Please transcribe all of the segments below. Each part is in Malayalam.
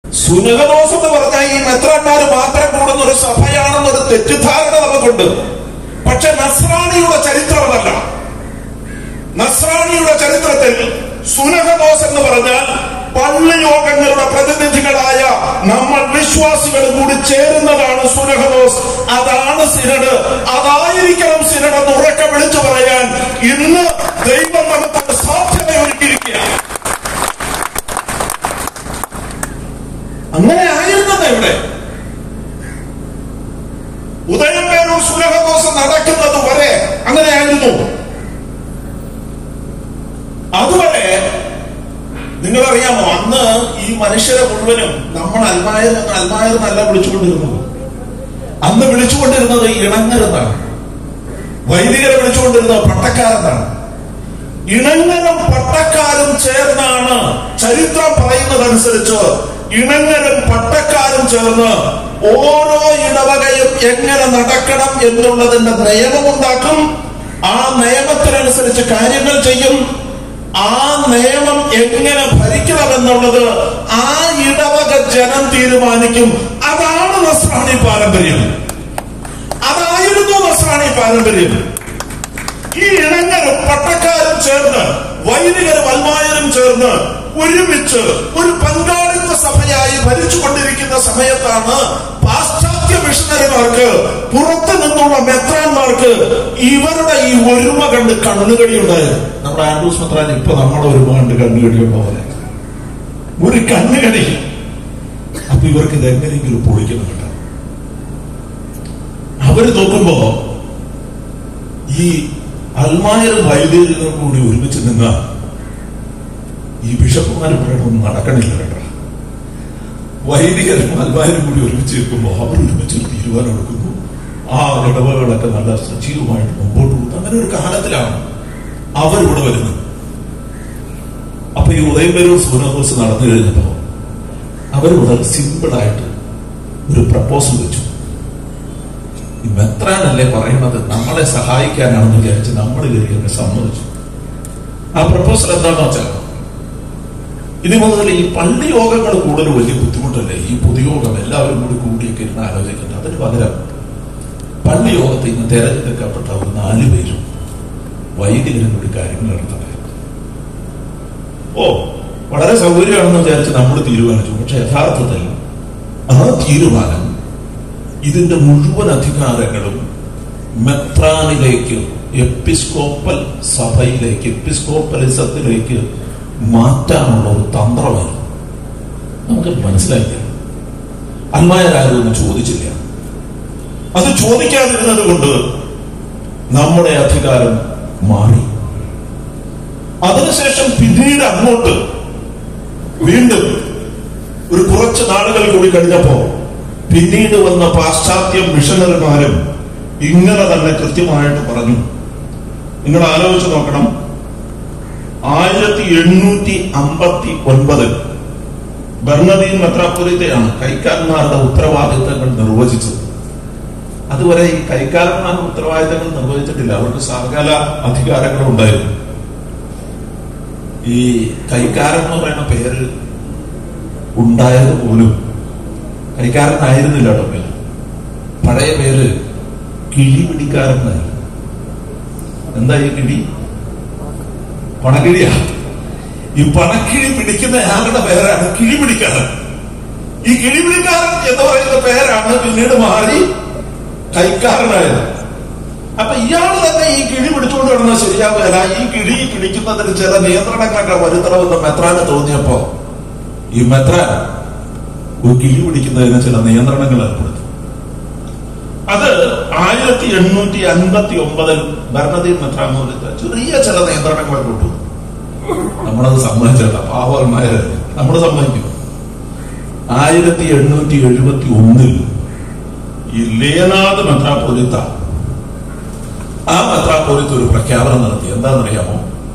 സുനകദോസ് എന്ന് പറഞ്ഞാൽ ഈ മെത്രാന്മാര് മാത്രം കൂടുന്ന ഒരു സഭയാണെന്നൊരു തെറ്റിദ്ധാരണ നമുക്കുണ്ട് പക്ഷെ നസ്രാണിയുടെ ചരിത്രമല്ല നസ്രാണിയുടെ ചരിത്രത്തിൽ സുനഹദോസ് എന്ന് പറഞ്ഞാൽ പള്ളി യോഗങ്ങളുടെ പ്രതിനിധികളായ നമ്മൾ വിശ്വാസികൾ കൂടി ചേരുന്നതാണ് സുനഹദോസ് അതാണ് സിനഡ് അതായിരിക്കണം സിനഡ് എന്ന് ഉറക്കെ വിളിച്ചു പറയാൻ ഇന്ന് ദൈവം നമുക്ക് സാധ്യത ഒരുക്കിയിരിക്കുകയാണ് അങ്ങനെ ആയിരുന്നത് എവിടെ ഉദയംപേരൂർ സുലഭദോഷം നടക്കുന്നത് വരെ അങ്ങനെയായിരുന്നു അതുവരെ നിങ്ങളറിയാമോ അന്ന് ഈ മനുഷ്യരെ മുഴുവനും നമ്മൾ അൽമായർ എന്ന് അൽമായർ എന്നല്ല വിളിച്ചുകൊണ്ടിരുന്നത് അന്ന് വിളിച്ചുകൊണ്ടിരുന്നത് ഇണങ്ങരെന്നാണ് വൈദികരെ വിളിച്ചുകൊണ്ടിരുന്നത് പട്ടക്കാരെന്നാണ് ഇണങ്ങരും പട്ടക്കാരും ചേർന്നാണ് ചരിത്രം പറയുന്നതനുസരിച്ച് ഇണങ്ങരും പട്ടക്കാരും ചേർന്ന് ഓരോ ഇടവകയും എങ്ങനെ നടക്കണം എന്നുള്ളതിന്റെ നിയമമുണ്ടാക്കും ആ നിയമത്തിനനുസരിച്ച് കാര്യങ്ങൾ ചെയ്യും ആ നിയമം എങ്ങനെ ഭരിക്കണമെന്നുള്ളത് ആ ഇടവക ജനം തീരുമാനിക്കും അതാണ് നസ്രാണി പാരമ്പര്യം അതായിരുന്നു നസ്രാണി പാരമ്പര്യം ഈ ഇണങ്ങരും പട്ടക്കാരും ചേർന്ന് വൈദികരും അൽമായരും ചേർന്ന് ഒരുമിച്ച് ഒരു പങ്കാളിത്ത സഭയായി ഭരിച്ചുകൊണ്ടിരിക്കുന്ന സമയത്താണ് പാശ്ചാത്യ മിഷണറിമാർക്ക് പുറത്തു നിന്നുള്ള മെത്രാന്മാർക്ക് ഇവരുടെ ഈ ഒരുമ കണ്ട് കണ്ണുകടി ഉണ്ടായത് നമ്മുടെ ആൻഡ്രൂസ് മെത്രാൻ ഇപ്പൊ നമ്മുടെ ഒരുമ കണ്ട് കണ്ണുകടി പോലെ ഒരു കണ്ണുകടി അപ്പൊ ഇവർക്ക് ഇത് എങ്ങനെയെങ്കിലും പൊളിക്കുന്നുണ്ട് അവര് നോക്കുമ്പോ ഈ അൽമായരും വൈദ്യുതികളും കൂടി ഒരുമിച്ച് നിന്ന ഈ ബിഷപ്പുമാർ പറയണമൊന്നും നടക്കണില്ല കേട്ടോ വൈദികരും അൽമായരും കൂടി ഒരുമിച്ച് നിൽക്കുമ്പോൾ അവർ ഒരുമിച്ച് ഒരു തീരുമാനം എടുക്കുന്നു ആ ഇടവകളൊക്കെ നല്ല സജീവമായിട്ട് മുമ്പോട്ട് പോകുന്നു അങ്ങനെ ഒരു കാലത്തിലാണ് അവരിവിടെ വരുന്നത് അപ്പൊ ഈ ഉദയംപേരൂർ സൂര്യദോസ് നടന്നു കഴിഞ്ഞപ്പോ അവർ വളരെ സിമ്പിളായിട്ട് ഒരു പ്രപ്പോസൽ വെച്ചു ഈ മെത്രാനല്ലേ പറയുന്നത് നമ്മളെ സഹായിക്കാനാണെന്ന് വിചാരിച്ച് നമ്മൾ കയറി സമ്മതിച്ചു ആ പ്രപ്പോസൽ എന്താണെന്ന് വെച്ചാൽ ഇനി മുതൽ ഈ പള്ളി യോഗങ്ങൾ കൂടുതൽ വലിയ ബുദ്ധിമുട്ടല്ലേ ഈ പൊതുയോഗം എല്ലാവരും കൂടി കൂടിയൊക്കെ ഇരുന്ന് ആലോചിക്കുന്നത് അതിന് പകരം പള്ളി യോഗത്തിൽ നിന്ന് തെരഞ്ഞെടുക്കപ്പെട്ട ഒരു നാല് പേരും വൈദികരും കൂടി കാര്യങ്ങൾ നടത്തണേ ഓ വളരെ സൗകര്യമാണെന്ന് വിചാരിച്ച് നമ്മൾ തീരുമാനിച്ചു പക്ഷെ യഥാർത്ഥത്തിൽ ആ തീരുമാനം ഇതിന്റെ മുഴുവൻ അധികാരങ്ങളും മെത്രാനിലേക്ക് എപ്പിസ്കോപ്പൽ സഭയിലേക്ക് എപ്പിസ്കോപ്പലിസത്തിലേക്ക് മാറ്റാനുള്ള ഒരു തന്ത്രമായിരുന്നു നമുക്ക് മനസ്സിലായില്ല അന്മായരാരും ഒന്നും ചോദിച്ചില്ല അത് ചോദിക്കാതിരുന്നത് കൊണ്ട് നമ്മുടെ അധികാരം മാറി അതിനുശേഷം പിന്നീട് അങ്ങോട്ട് വീണ്ടും ഒരു കുറച്ച് നാളുകൾ കൂടി കഴിഞ്ഞപ്പോ പിന്നീട് വന്ന പാശ്ചാത്യ മിഷണറിമാരും ഇങ്ങനെ തന്നെ കൃത്യമായിട്ട് പറഞ്ഞു നിങ്ങൾ ആലോചിച്ച് നോക്കണം ആയിരത്തി എണ്ണൂറ്റി അമ്പത്തി ഒൻപതിൽ ബർണദീൻ മെത്രാപുരത്തെയാണ് കൈക്കാരന്മാരുടെ ഉത്തരവാദിത്തങ്ങൾ നിർവചിച്ചത് അതുവരെ ഈ കൈക്കാരന്മാരുടെ ഉത്തരവാദിത്തങ്ങൾ നിർവഹിച്ചിട്ടില്ല അവർക്ക് സകല അധികാരങ്ങളും ഉണ്ടായിരുന്നു ഈ കൈക്കാരൻ എന്ന് പറയുന്ന പേര് ഉണ്ടായത് പോലും കൈക്കാരനായിരുന്നില്ല കേട്ടോ പേര് പഴയ പേര് കിഴി പിടിക്കാരനായിരുന്നു എന്താ ഈ കിഴി പണക്കിഴിയാ ഈ പണക്കിഴി പിടിക്കുന്ന ആളുടെ പേരാണ് കിഴി പിടിക്കാരൻ ഈ കിഴി പിടിക്കാരൻ എന്ന് പറയുന്ന പേരാണ് പിന്നീട് മാറി കൈക്കാരനായത് അപ്പൊ ഇയാൾ തന്നെ ഈ കിഴി പിടിച്ചുകൊണ്ട് കിടന്നാൽ ശരിയാവുകയല്ല ഈ കിഴി പിടിക്കുന്നതിന് ചില നിയന്ത്രണങ്ങളൊക്കെ വരുത്തണമെന്ന് മെത്രാന് തോന്നിയപ്പോ ഈ മെത്രാൻ ഒരു കിഴി പിടിക്കുന്നതിന് ചില നിയന്ത്രണങ്ങൾ ഏർപ്പെടുത്തി അത് ആയിരത്തി എണ്ണൂറ്റി അൻപത്തി ഒമ്പതിൽ ഭരണതീൻ മെത്രാമൂലത്ത് ചെറിയ ചില നിയന്ത്രണങ്ങൾ കൊണ്ടു നമ്മളത് സമ്മതിച്ചല്ല പാവന്മാര് നമ്മൾ സമ്മതിക്കും ആയിരത്തി എണ്ണൂറ്റി എഴുപത്തി ഒന്നിൽ ഈ ലേനാഥ് മെത്രാപ്പൊലിത്ത ആ മെത്രാപ്പൊലിത്ത ഒരു പ്രഖ്യാപനം നടത്തി എന്താണെന്നറിയാമോ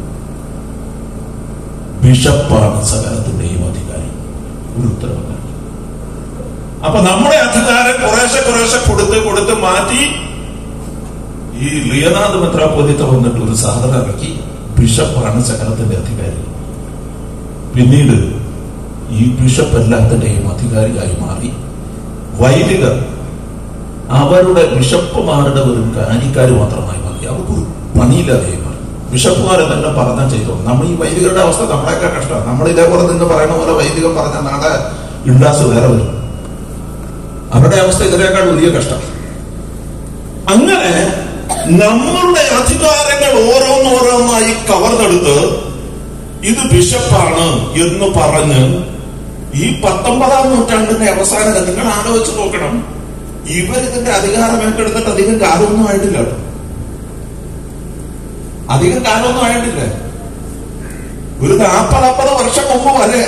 ബിഷപ്പാണ് സകലത്തിന്റെയും അധികാരി ഒരു ഉത്തരവ് നൽകി. അപ്പൊ നമ്മുടെ അധികാരം കുറേശ്ശെ കുറേശ്ശെ കൊടുത്ത് കൊടുത്ത് മാറ്റി ഈ ലിയനാഥ് മെത്രാപ്പൊലിത്ത വന്നിട്ട് ഒരു സാധനം ഇറക്കി ബിഷപ്പാണ് സകലത്തിന്റെ അധികാരി പിന്നീട് ഈ ബിഷപ്പ് എല്ലാത്തിന്റെയും അധികാരിയായി മാറി വൈദികർ അവരുടെ ബിഷപ്പുമാരുടെ ഒരു കാനിക്കാർ മാത്രമായി മാറി അവർക്കൊരു പണിയില്ലാതെയായി മാറി ബിഷപ്പുമാരെന്നെല്ലാം പറഞ്ഞാൽ ചെയ്തു നമ്മൾ ഈ വൈദികരുടെ അവസ്ഥ നമ്മളെയൊക്കെ കഷ്ടമാണ് നമ്മൾ ഇതേപോലെ നിന്ന് പറയുന്ന പോലെ വൈദികം പറഞ്ഞ നാളെ ഇണ്ടാസ് വേറെ വരും അവരുടെ അവസ്ഥ ഇതിനേക്കാൾ വലിയ കഷ്ടം അങ്ങനെ നമ്മളുടെ അധികാരങ്ങൾ ഓരോന്നോരോന്നായി കവർന്നെടുത്ത് ഇത് ബിഷപ്പാണ് എന്ന് പറഞ്ഞ് ഈ പത്തൊമ്പതാം നൂറ്റാണ്ടിന്റെ അവസാനം നിങ്ങൾ ആലോചിച്ച് നോക്കണം ഇവരിതിന്റെ അധികാരം ഏറ്റെടുത്തിട്ട് അധികം കാലമൊന്നും ആയിട്ടില്ല കേട്ടോ അധികം കാലമൊന്നും ആയിട്ടില്ല ഒരു നാൽപ്പത് അമ്പത് വർഷം മുമ്പ് വരെ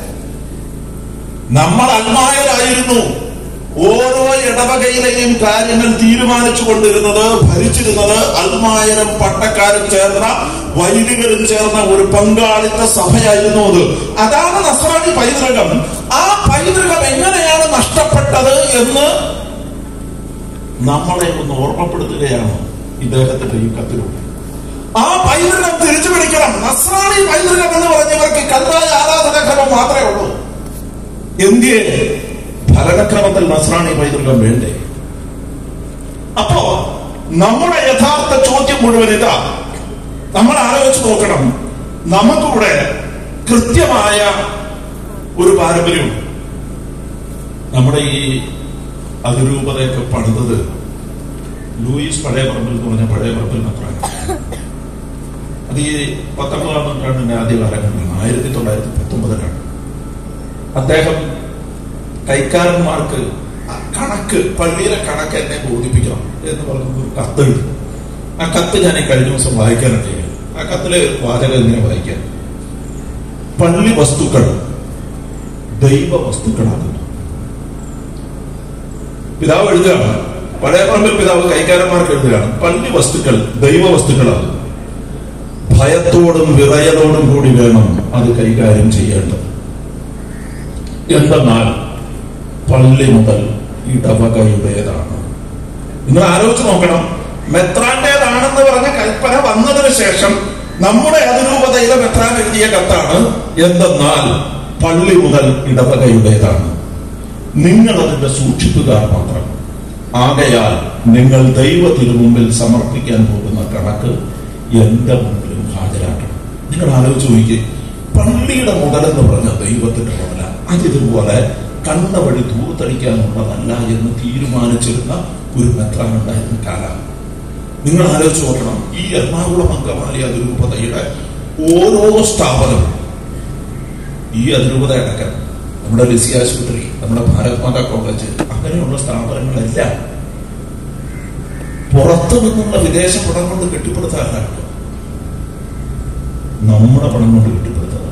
നമ്മൾ അൽമായരായിരുന്നു ഓരോ ഇടവകയിലെയും കാര്യങ്ങൾ തീരുമാനിച്ചു കൊണ്ടിരുന്നത് ഭരിച്ചിരുന്നത് അൽമായരും പട്ടക്കാരും ചേർന്ന വൈദികരും ചേർന്ന ഒരു പങ്കാളിത്ത സഭയായിരുന്നു അത് അതാണ് നസ്രാണി പൈതൃകം ആ പൈതൃകം എങ്ങനെയാണ് നഷ്ടപ്പെട്ടത് എന്ന് നമ്മളെ ഒന്ന് ഓർമ്മപ്പെടുത്തുകയാണ് ഇദ്ദേഹത്തിന്റെ ഈ കത്തിലൂടെ ആ പൈതൃകം തിരിച്ചു പിടിക്കണം നസ്രാണി പൈതൃകം എന്ന് പറഞ്ഞവർക്ക് കല്ലായ ആരാധനാക്രമം മാത്രമേ ഉള്ളൂ എന്തിയെ ഭരണക്രമത്തിൽ നസ്രാണി പൈതൃകം വേണ്ടേ അപ്പോ നമ്മുടെ യഥാർത്ഥ ചോദ്യം മുഴുവൻ ഇതാ നമ്മൾ ആലോചിച്ച് നോക്കണം നമുക്കിവിടെ കൃത്യമായ ഒരു പാരമ്പര്യമുണ്ട് നമ്മുടെ ഈ അതിരൂപതയൊക്കെ പണിതത് ലൂയിസ് പഴയ പറമ്പിൽ എന്ന് പറഞ്ഞ പഴയ പറമ്പിൽ മാത്രമാണ് അത് ഈ പത്തൊമ്പതാം നൂറ്റാണ്ടിന്റെ ആദ്യ കാലഘട്ടമാണ് ആയിരത്തി തൊള്ളായിരത്തി പത്തൊമ്പതിലാണ് അദ്ദേഹം കൈക്കാരന്മാർക്ക് ആ കണക്ക് പള്ളിയിലെ കണക്ക് എന്നെ ബോധിപ്പിക്കണം എന്ന് പറഞ്ഞ ഒരു കത്ത് എഴുതി ആ കത്ത് ഞാൻ ഈ കഴിഞ്ഞ ദിവസം വായിക്കാനുണ്ട് ആ കത്തില് വാചകം ഇങ്ങനെ വായിക്കാൻ പള്ളി വസ്തുക്കൾ ദൈവ വസ്തുക്കളാകുന്നു പിതാവ് എഴുതുകയാണ് പഴയ പറമ്പിൽ പിതാവ് കൈക്കാരന്മാർക്ക് എഴുതുകയാണ് പള്ളി വസ്തുക്കൾ ദൈവ വസ്തുക്കളാകുന്നു ഭയത്തോടും വിറയലോടും കൂടി വേണം അത് കൈകാര്യം ചെയ്യേണ്ടത് എന്തെന്നാൽ പള്ളി മുതൽ ഇടവകയുടേതാണ് നിങ്ങൾ ആലോചിച്ച് നോക്കണം മെത്രാന്റേതാണെന്ന് പറഞ്ഞ കൽപ്പന വന്നതിന് ശേഷം നമ്മുടെ അതിരൂപതയിലെ മെത്രാൻ എഴുതിയ കത്താണ് എന്തെന്നാൽ പള്ളി മുതൽ ഇടവകയുടേതാണ് നിങ്ങൾ അതിന്റെ സൂക്ഷിപ്പുകാർ മാത്രം ആകയാൽ നിങ്ങൾ ദൈവത്തിനു മുമ്പിൽ സമർപ്പിക്കാൻ പോകുന്ന കണക്ക് എന്റെ മുമ്പിലും ഹാജരാക്കണം നിങ്ങൾ ആലോചിച്ച് നോക്കിയേ പള്ളിയുടെ മുതലെന്ന് പറഞ്ഞ ദൈവത്തിന്റെ മുതല അതിതുപോലെ കണ്ട വഴി ദൂർത്തടിക്കാനുള്ളതല്ല എന്ന് തീരുമാനിച്ചിരുന്ന ഒരു മെത്രാനുണ്ടായിരുന്ന കാലം നിങ്ങൾ ആലോചിച്ച് നോക്കണം ഈ എറണാകുളം അങ്കമാലി അതിരൂപതയുടെ ഓരോ സ്ഥാപനവും ഈ അതിരൂപത അടക്കം നമ്മുടെ ലിസി ആശുപത്രി നമ്മുടെ ഭാരത് മാതാ കോളേജ് അങ്ങനെയുള്ള സ്ഥാപനങ്ങളെല്ലാം പുറത്തു നിന്നുള്ള വിദേശ പണം കൊണ്ട് കെട്ടിപ്പടുത്താറില്ല നമ്മുടെ പണം കൊണ്ട് കെട്ടിപ്പടുത്തതാണ്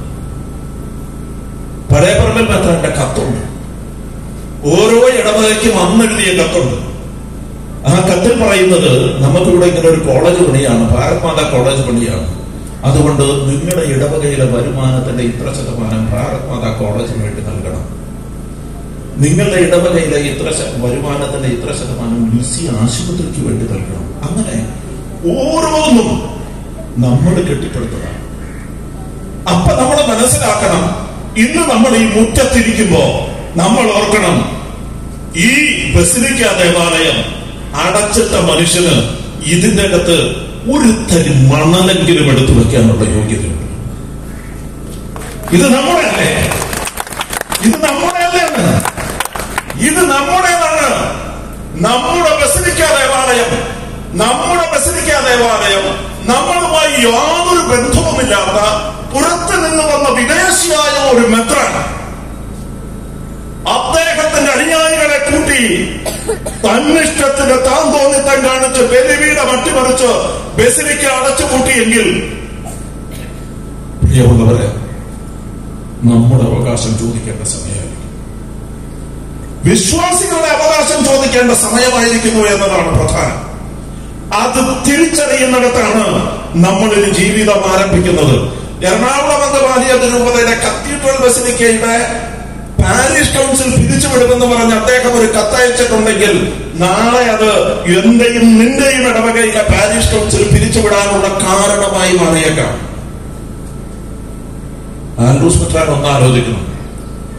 പഴയ പറമ്പിൽ മെത്രാന്റെ കത്തുണ്ട് ഓരോ ഇടവകയ്ക്കും അന്നെഴുതിയ കത്തുണ്ട് ആ കത്തിൽ പറയുന്നത് നമുക്കിവിടെ ഇങ്ങനെ ഒരു കോളേജ് പണിയാണ് ഭാരത് മാതാ കോളേജ് പണിയാണ് അതുകൊണ്ട് നിങ്ങളുടെ ഇടവകയിലെ വരുമാനത്തിന്റെ ഇത്ര ശതമാനം ഭാരത് മാതാ കോളേജിന് വേണ്ടി നൽകണം നിങ്ങളുടെ ഇടവകയിലെ ഇത്ര ശ- വരുമാനത്തിന്റെ ഇത്ര ശതമാനം ലിസി ആശുപത്രിക്ക് വേണ്ടി നൽകണം അങ്ങനെ ഓരോന്നും നമ്മൾ കെട്ടിപ്പടുത്തതാണ് അപ്പൊ നമ്മൾ മനസ്സിലാക്കണം ഇന്ന് നമ്മൾ ഈ മുറ്റത്തിരിക്കുമ്പോ നമ്മൾ ഓർക്കണം ഈ ബസിലിക്ക ദേവാലയം അടച്ചിട്ട മനുഷ്യന് ഇതിന്റെ അകത്ത് ഒരു തരി മണലെങ്കിലും എടുത്തു വെക്കാനുള്ള യോഗ്യതയുണ്ട് ഇത് നമ്മുടെ അല്ലേ ഇത് നമ്മുടെ അല്ലേ ഇത് നമ്മുടേതാണ് നമ്മുടെ ബസിലിക്ക ദേവാലയം നമ്മുടെ ബസിലിക്ക ദേവാലയം നമ്മളുമായി യാതൊരു ബന്ധവുമില്ലാത്ത പുറത്തു നിന്ന് വന്ന വിദേശിയായ ഒരു മെത്രാൻ അദ്ദേഹത്തിന്റെ അനുയായികളെ കൂട്ടി തന്നിഷ്ടത്തിന് താൻ തോന്നിത്തം കാണിച്ച് ബലിവീടം അട്ടിമറിച്ച് ബസിലിക്ക അടച്ചു കൂട്ടിയെങ്കിൽ പ്രിയമുള്ളവരെ നമ്മുടെ അവകാശം ചോദിക്കേണ്ട സമയമായിരിക്കും വിശ്വാസികളുടെ അവകാശം ചോദിക്കേണ്ട സമയമായിരിക്കുന്നു എന്നതാണ് പ്രധാനം അത് തിരിച്ചറിയുന്നിടത്താണ് നമ്മൾ ഒരു ജീവിതം ആരംഭിക്കുന്നത് എറണാകുളം അങ്കമാലി അതിരൂപതയുടെ കത്തീഡ്രൽ ബസിലിക്കയുടെ പാരീഷ് കൗൺസിൽ പിരിച്ചുവിടുമെന്ന് പറഞ്ഞ് അദ്ദേഹം ഒരു കത്തയച്ചിട്ടുണ്ടെങ്കിൽ നാളെ അത് എന്റെയും നിന്റെയും ഇടവകയിലെ പാരീഷ് കൗൺസിൽ പിരിച്ചുവിടാനുള്ള കാരണമായി മാറിയേക്കാം ആൻഡ്രൂസ് മെത്രാൻ ഒന്ന് ആലോചിക്കണം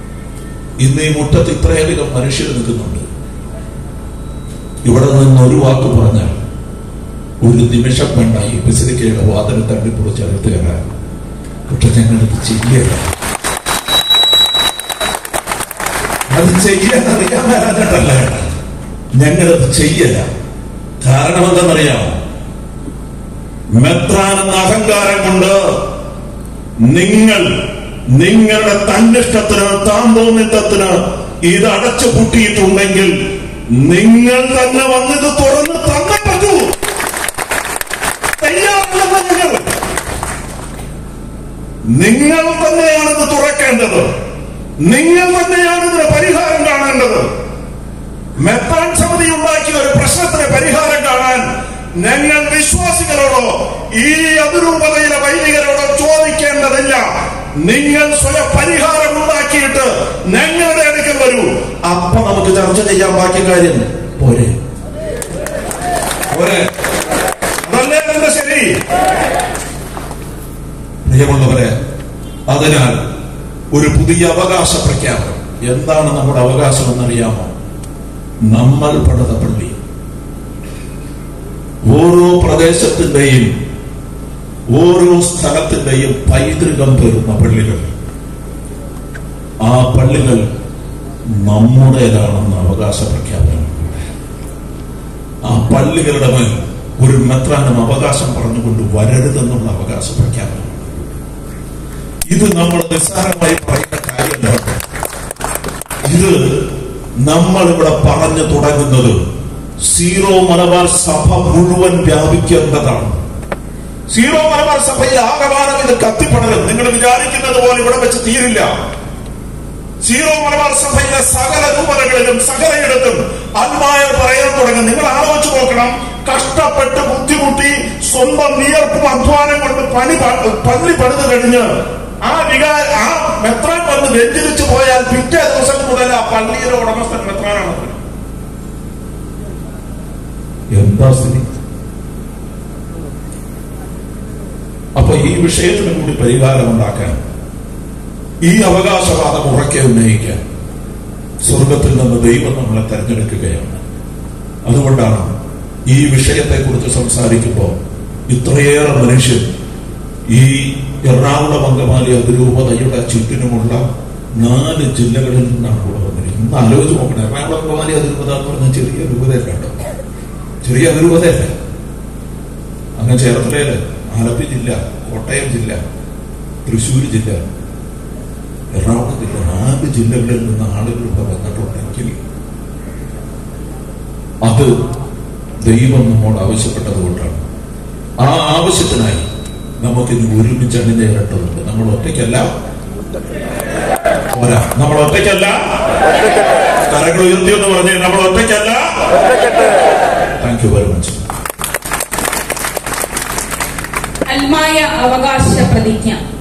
ഇന്ന് ഈ മുറ്റത്ത് ഇത്രയധികം മനുഷ്യർ നിൽക്കുന്നുണ്ട് ഇവിടെ നിന്ന് ഒരു വാക്ക് പറഞ്ഞാൽ ഒരു നിമിഷം വേണ്ട ഈ ബസിലിക്കയുടെ വാതിൽ തള്ളിപ്പൊളിച്ച് അകത്ത് കയറാൻ പക്ഷെ ഞങ്ങളത് ചെയ്യല അത് ചെയ്യാൻ അറിയാൻ മേലാഞ്ഞിട്ടല്ല ഞങ്ങളത് ചെയ്യല കാരണം എന്തെന്നറിയാമോ മെത്രാൻ എന്ന അഹങ്കാരം കൊണ്ട് നിങ്ങൾ നിങ്ങളുടെ തന്നിഷ്ടത്തിന് താന്തോന്നിത്തത്തിന് ഇത് അടച്ചു പൂട്ടിയിട്ടുണ്ടെങ്കിൽ നിങ്ങൾ തന്നെ വന്നിത് തുറന്ന് തന്നെ പറ്റൂ തയ്യാറല്ലെന്ന് നിങ്ങൾ നിങ്ങൾ തന്നെയാണ് ഇത് തുറക്കേണ്ടത് നിങ്ങൾ തന്നെയാണ് ഇതിന് പരിഹാരം കാണേണ്ടത് മെത്താൻ സമിതി ഉണ്ടാക്കിയ ഒരു പ്രശ്നത്തിന് പരിഹാരം കാണാൻ ഞങ്ങൾ വിശ്വാസികളോടോ ഈ അതിരൂപതയിലെ വൈദികരോടോ ചോദിക്കേണ്ടതില്ല നിങ്ങൾ സ്വയം പരിഹാരം ഉണ്ടാക്കിയിട്ട് ഞങ്ങളുടെ അടുക്കൽ വരൂ അപ്പൊ നമുക്ക് ചർച്ച ചെയ്യാൻ ബാക്കി കാര്യം പോരെ പോരെ അതല്ലേ അതിന്റെ ശരി പ്രിയമുള്ളവരെ അതിനാൽ ഒരു പുതിയ അവകാശ പ്രഖ്യാപനം എന്താണ് നമ്മുടെ അവകാശം എന്നറിയാമോ നമ്മൾ പണിത പള്ളി ഓരോ പ്രദേശത്തിന്റെയും ഓരോ സ്ഥലത്തിന്റെയും പൈതൃകം പേരുന്ന പള്ളികൾ ആ പള്ളികൾ നമ്മുടേതാണെന്ന് അവകാശ പ്രഖ്യാപനം ആ പള്ളികളുടെ മേൽ ഒരു മെത്രാനും അവകാശം പറഞ്ഞുകൊണ്ട് വരരുതെന്നുള്ള അവകാശ പ്രഖ്യാപനം ഇത് നമ്മൾ നിസ്സാരമായി പറയുന്ന കാര്യമല്ല ഇത് നമ്മൾ ഇവിടെ പറഞ്ഞു തുടങ്ങുന്നത് സീറോ മലബാർ സഭ മുഴുവൻ വ്യാപിക്കേണ്ടതാണ് സീറോ മലബാർ സഭയിൽ ആകമാനം ഇത് കത്തിപ്പടരും നിങ്ങൾ വിചാരിക്കുന്നത് പോലെ ഇവിടെ വെച്ച് തീരില്ല സീറോ മലബാർ സഭയിലെ സകല രൂപതകളിലും സകലയിടത്തും ആത്മായർ പറയാൻ തുടങ്ങും നിങ്ങൾ ആലോചിച്ച് നോക്കണം കഷ്ടപ്പെട്ട് ബുദ്ധിമുട്ടി സ്വന്തം വിയർപ്പും അധ്വാനം കൊണ്ട് പണി പ- പള്ളി പണിത് കഴിഞ്ഞ് ആ വികാര ആ മെത്രാൻ വന്ന് വെഞ്ചരിച്ചു പോയാൽ പിറ്റേ ദിവസം മുതൽ ആ പള്ളിയുടെ ഉടമസ്ഥൻ മെത്രാനാണ് എന്താ സ്ഥിതി അപ്പൊ ഈ വിഷയത്തിന് കൂടി പരിഹാരം ഉണ്ടാക്കാൻ ഈ അവകാശവാദം ഉറക്കെ ഉന്നയിക്കാൻ സ്വർഗത്തിൽ നിന്ന് ദൈവം നമ്മളെ തെരഞ്ഞെടുക്കുകയാണ് അതുകൊണ്ടാണ് ഈ വിഷയത്തെക്കുറിച്ച് സംസാരിക്കുമ്പോൾ ഇത്രയേറെ മനുഷ്യർ ഈ എറണാകുളം അങ്കമാലി അതിരൂപതയുടെ ചുറ്റിനുമുള്ള നാല് ജില്ലകളിൽ നിന്നാണ് ഇവിടെ വന്നിരിക്കുന്നത് ഒന്ന് ആലോചിച്ച് നോക്കണം എറണാകുളം അങ്കമാലി അതിരൂപത എന്ന് പറഞ്ഞ ചെറിയ രൂപതയല്ല കേട്ടോ ചെറിയ അതിരൂപതയല്ല അങ്ങ് ചേർത്തലയില് ആലപ്പി ജില്ല കോട്ടയം ജില്ല തൃശ്ശൂർ ജില്ല എറണാകുളം ജില്ല നാല് ജില്ലകളിൽ നിന്ന് ആളുകൾ ഇവിടെ വന്നിട്ടുണ്ടെങ്കിൽ അത് ദൈവം നമ്മോട് ആവശ്യപ്പെട്ടത് കൊണ്ടാണ് ആ ആവശ്യത്തിനായി നമുക്കിനി ഒരുമിച്ച് അണിനേരേണ്ടതുണ്ട് നമ്മൾ ഒറ്റയ്ക്കല്ല പോരാ നമ്മൾ ഒറ്റയ്ക്കല്ല കരങ്ങൾ ഉയർത്തി എന്ന് പറഞ്ഞേ നമ്മൾ ഒറ്റയ്ക്കല്ല താങ്ക് യു വെരി മച്ച് അൽമായ അവകാശ പ്രതിജ്ഞ